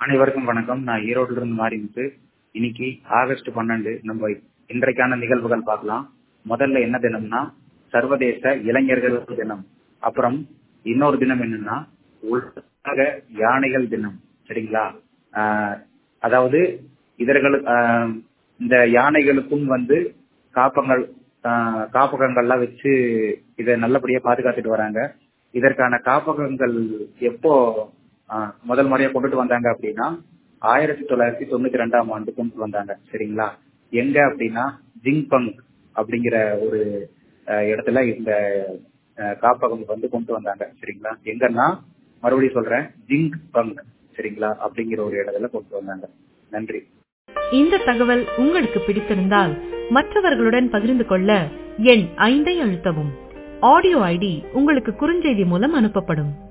அனைவருக்கும் வணக்கம் நான் ஈரோட்ல இருந்து மாறிமுத்து இன்னைக்கு ஆகஸ்ட் பன்னெண்டு நம்ம இன்றைக்கான நிகழ்வுகள் பார்க்கலாம் முதல்ல என்ன தினம்னா சர்வதேச இளைஞர்கள் தினம் அப்புறம் இன்னொரு தினம் என்னன்னா உலக யானைகள் தினம் சரிங்களா ஆஹ் அதாவது இதர்கள் ஆஹ் இந்த யானைகளுக்கும் வந்து காப்பங்கள் ஆஹ் காப்பகங்கள்லாம் வச்சு இதை நல்லபடியா பாதுகாத்துட்டு வராங்க இதற்கான காப்பகங்கள் எப்போ ஆஹ் முதல் முறையா கொண்டுட்டு வந்தாங்க அப்படின்னா ஆயிரத்தி தொள்ளாயிரத்தி தொண்ணூத்தி ரெண்டாம் ஆண்டு கொண்டு வந்தாங்க சரிங்களா எங்க அப்படின்னா ஜிங்பங் அப்படிங்கிற ஒரு ஆஹ் இடத்துல இந்த ஆஹ் காப்பகம் வந்து கொண்டு வந்தாங்க சரிங்களா எங்கன்னா மறுபடியும் சொல்றேன் ஜிங் பங் சரிங்களா அப்படிங்கிற ஒரு இடத்துல கொண்டு வந்தாங்க நன்றி இந்த தகவல் உங்களுக்கு பிடித்திருந்தால் மற்றவர்களுடன் பகிர்ந்து கொள்ள எண் ஐந்தை அழுத்தவும் ஆடியோ ஐடி உங்களுக்கு குறுஞ்செய்தி மூலம் அனுப்பப்படும்